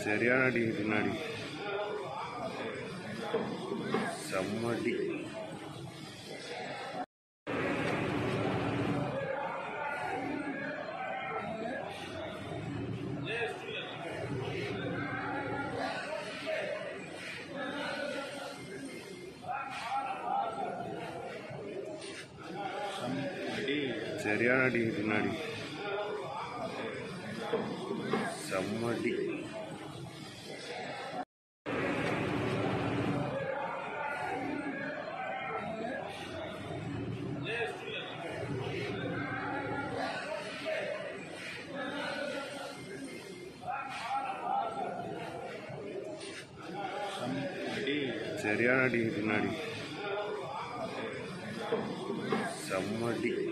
சரியான அடி பின்னாடி செம்ம அடி சரியான அடி பின்னாடி செம்ம அடி சரியான அடி பின்னாடி செம்ம அடி